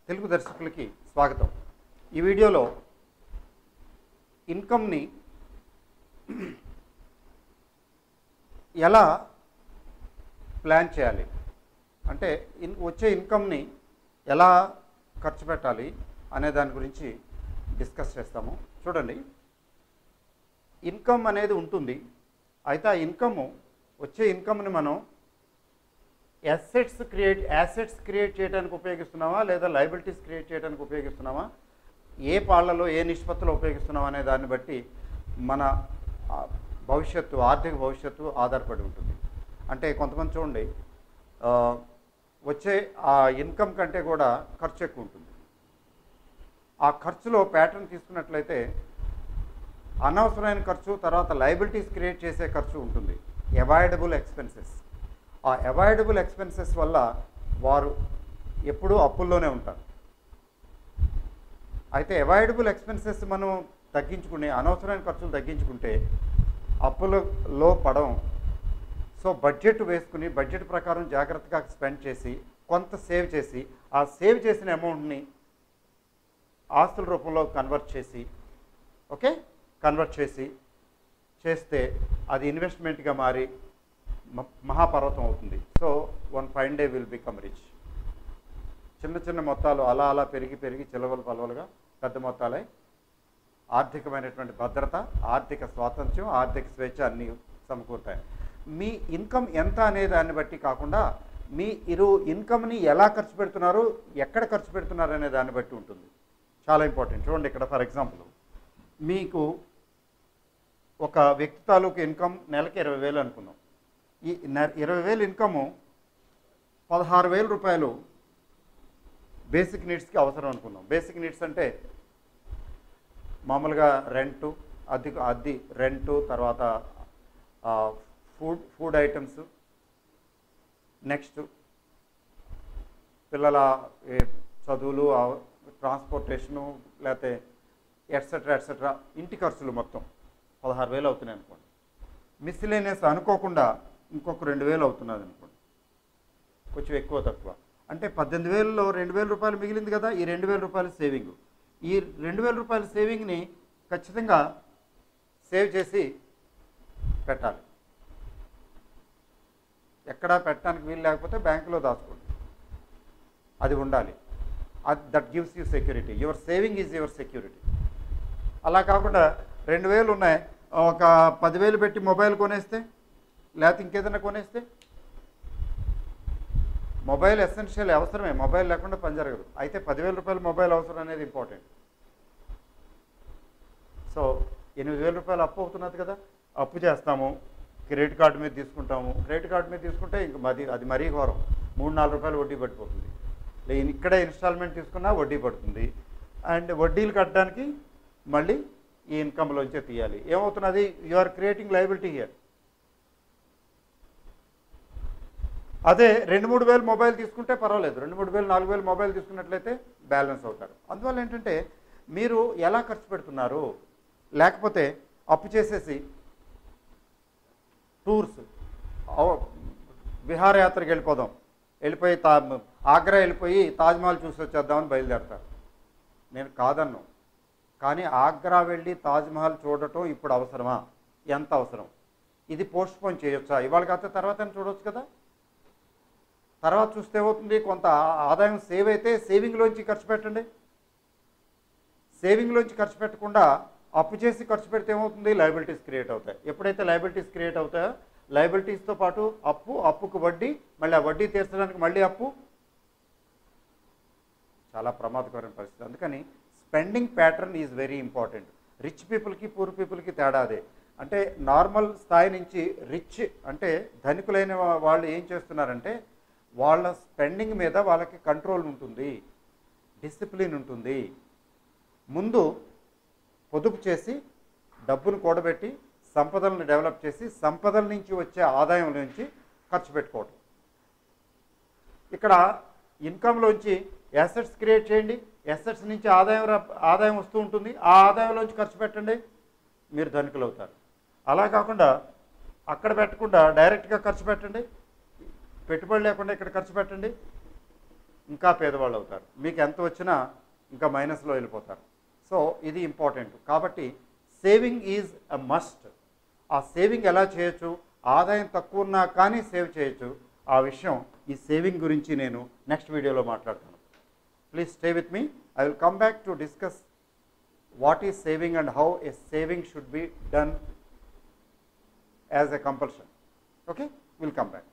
తెలుగు దర్శకులకి స్వాగతం ఈ వీడియోలో ఇన్కమ్ని ఎలా ప్లాన్ చేయాలి అంటే ఇన్ వచ్చే ఇన్కమ్ని ఎలా ఖర్చు పెట్టాలి అనే దాని గురించి డిస్కస్ చేస్తాము చూడండి ఇన్కమ్ అనేది ఉంటుంది అయితే ఆ ఇన్కమ్ వచ్చే ఇన్కమ్ని మనం అసెట్స్ క్రియేట్ యాసెట్స్ క్రియేట్ చేయడానికి ఉపయోగిస్తున్నామా లేదా లైబిలిటీస్ క్రియేట్ చేయడానికి ఉపయోగిస్తున్నామా ఏ పాళ్లలో ఏ నిష్పత్తిలో ఉపయోగిస్తున్నామా అనే దాన్ని బట్టి మన ఆ, భవిష్యత్తు ఆర్థిక భవిష్యత్తు ఆధారపడి ఉంటుంది అంటే కొంతమంది చూడండి ఆ, వచ్చే ఆ ఇన్కమ్ కంటే కూడా ఖర్చు ఎక్కువ ఉంటుంది ఆ ఖర్చులో ప్యాటర్న్ తీసుకున్నట్లయితే అనవసరమైన ఖర్చు తర్వాత లైబిలిటీస్ క్రియేట్ చేసే ఖర్చు ఉంటుంది అవాయిడబుల్ ఎక్స్పెన్సెస్ ఆ అవాయిడబుల్ ఎక్స్పెన్సెస్ వల్ల వారు ఎప్పుడూ అప్పుల్లోనే ఉంటారు అయితే అవాయిడబుల్ ఎక్స్పెన్సెస్ మనం తగ్గించుకుని అనవసరమైన ఖర్చులు తగ్గించుకుంటే అప్పులలో పడం సో బడ్జెట్ వేసుకుని బడ్జెట్ ప్రకారం జాగ్రత్తగా స్పెండ్ చేసి కొంత సేవ్ చేసి ఆ సేవ్ చేసిన అమౌంట్ని ఆస్తుల రూపంలో కన్వర్ట్ చేసి ఓకే కన్వర్ట్ చేసి చేస్తే అది ఇన్వెస్ట్మెంట్గా మారి మ- మహాపర్వతం అవుతుంది so one fine day will become rich చిన్న చిన్న మొత్తాలు అలా అలా పెరిగి పెరిగి చిలవలు పలవలుగా పెద్ద మొత్తాలై ఆర్థికమైనటువంటి భద్రత ఆర్థిక స్వాతంత్ర్యం ఆర్థిక స్వేచ్ఛ అన్నీ సమకూరుతాయి మీ ఇన్కమ్ ఎంత అనే దాన్ని బట్టి కాకుండా మీ ఇరు ఇన్కమ్ని ఎలా ఖర్చు పెడుతున్నారు ఎక్కడ ఖర్చు పెడుతున్నారు అనే దాన్ని బట్టి ఉంటుంది చాలా ఇంపార్టెంట్ చూడండి ఇక్కడ ఫర్ ఎగ్జాంపుల్ మీకు ఒక వ్యక్తి తాలూకు ఇన్కమ్ నెలకి ఇరవై వేలు అనుకుందాం ఈ నె- ఇరవై వేలు ఇన్కము పదహారు వేల రూపాయలు బేసిక్ నీడ్స్కి అవసరం అనుకుందాం బేసిక్ నీడ్స్ అంటే మామూలుగా రెంటు అద్దె అద్దె రెంటు తర్వాత ఆ, ఫుడ్ ఫుడ్ ఐటమ్స్ నెక్స్ట్ పిల్లల ఏ, చదువులు ఆ, ట్రాన్స్పోర్టేషను లేకపోతే ఎట్సెట్రా ఎట్సెట్రా ఇంటి ఖర్చులు మొత్తం పదహారు వేలు అవుతున్నాయి అనుకోండి మిస్సిలేనియస్ అనుకోకుండా ఇంకొక రెండు వేలు అవుతున్నది అనుకోండి కొంచెం ఎక్కువ తక్కువ అంటే పద్దెనిమిది వేలలో రెండు వేల రూపాయలు మిగిలింది కదా ఈ రెండు వేల రూపాయలు సేవింగ్ ఈ రెండు వేల రూపాయల సేవింగ్ని ఖచ్చితంగా సేవ్ చేసి పెట్టాలి ఎక్కడా పెట్టడానికి వీలు లేకపోతే బ్యాంకులో దాచుకోండి అది ఉండాలి అది that gives you security your saving is your security అలా కాకుండా రెండు వేలు ఉన్నాయి ఒక పదివేలు పెట్టి మొబైల్ కొనేస్తే లేకపోతే ఇంకేదైనా కొనేస్తే మొబైల్ ఎసెన్షియల్ అవసరమే మొబైల్ లేకుండా పని జరగదు అయితే పదివేల రూపాయల మొబైల్ అవసరం అనేది ఇంపార్టెంట్ సో ఎనిమిది వేల రూపాయలు అప్పు అవుతున్నది కదా అప్పు చేస్తాము క్రెడిట్ కార్డు మీద తీసుకుంటాము క్రెడిట్ కార్డు మీద తీసుకుంటే ఇంక మది అది మరీ ఘోరం మూడు నాలుగు రూపాయలు వడ్డీ పడిపోతుంది లే- ఇక్కడే ఇన్స్టాల్మెంట్ తీసుకున్నా వడ్డీ పడుతుంది అండ్ వడ్డీలు కట్టడానికి మళ్ళీ ఈ ఇన్కమ్లోంచే తీయాలి ఏమవుతున్నది you are creating liability here అదే రెండు మూడు వేలు మొబైల్ తీసుకుంటే పర్వాలేదు రెండు మూడు వేలు నాలుగు వేలు మొబైల్ తీసుకున్నట్లయితే బ్యాలెన్స్ అవుతారు అందువల్ల ఏంటంటే మీరు ఎలా ఖర్చు పెడుతున్నారు లేకపోతే అప్పు చేసేసి టూర్స్ అవ- విహారయాత్రకి వెళ్ళిపోదాం వెళ్ళిపోయి తా ఆగ్రా వెళ్ళిపోయి తాజ్మహల్ చూసి వచ్చేద్దామని బయలుదేరతారు నేను కాదన్ను కానీ ఆగ్రా వెళ్ళి తాజ్మహల్ చూడటం ఇప్పుడు అవసరమా ఎంత అవసరం ఇది పోస్ట్ పోన్ చేయొచ్చా ఇవాళ కాకపోతే తర్వాత చూడొచ్చు కదా తర్వాత చూస్తే ఏమవుతుంది కొంత ఆ- ఆదాయం సేవ్ అయితే సేవింగ్లోంచి ఖర్చు పెట్టండి సేవింగ్లోంచి ఖర్చు పెట్టకుండా అప్పు చేసి ఖర్చు పెడితే ఏమవుతుంది లయబిలిటీస్ క్రియేట్ అవుతాయి ఎప్పుడైతే లయబిలిటీస్ క్రియేట్ అవుతాయో లయబిలిటీస్తో పాటు అప్పు అప్పుకు వడ్డీ మళ్ళీ ఆ వడ్డీ తీర్చడానికి మళ్ళీ అప్పు చాలా ప్రమాదకరమైన పరిస్థితి అందుకని spending pattern is very important rich పీపుల్కి పూర్ పీపుల్కి తేడా అదే అంటే నార్మల్ స్థాయి నుంచి రిచ్ అంటే ధనికులైన వా- వాళ్ళు ఏం చేస్తున్నారంటే వాళ్ళ స్పెండింగ్ మీద వాళ్ళకి కంట్రోల్ ఉంటుంది డిసిప్లిన్ ఉంటుంది ముందు పొదుపు చేసి డబ్బును కూడబెట్టి సంపదలను డెవలప్ చేసి సంపదల నుంచి వచ్చే ఆదాయం నుంచి ఖర్చు పెట్టుకోవటం ఇక్కడ ఇన్కంలోంచి అసెట్స్ క్రియేట్ చేయండి అసెట్స్ నుంచి ఆదాయం రా- ఆదాయం వస్తూ ఉంటుంది ఆ ఆదాయంలోంచి ఖర్చు పెట్టండి మీరు ధనికులు అవుతారు అలా కాకుండా అక్కడ పెట్టకుండా డైరెక్ట్గా ఖర్చు పెట్టండి పెట్టుబడి లేకుండా ఇక్కడ ఖర్చు పెట్టండి ఇంకా పేదవాళ్ళు అవుతారు మీకు ఎంత వచ్చినా ఇంకా మైనస్లో వెళ్ళిపోతారు సో ఇది ఇంపార్టెంట్ కాబట్టి సేవింగ్ ఈజ్ అ మస్ట్ ఆ సేవింగ్ ఎలా చేయొచ్చు ఆదాయం తక్కువ ఉన్నా కానీ సేవ్ చేయొచ్చు ఆ విషయం ఈ సేవింగ్ గురించి నేను నెక్స్ట్ వీడియోలో మాట్లాడతాను please stay with me I will come back to discuss what is saving and how a saving should be done as a compulsion. Okay, we'll come back.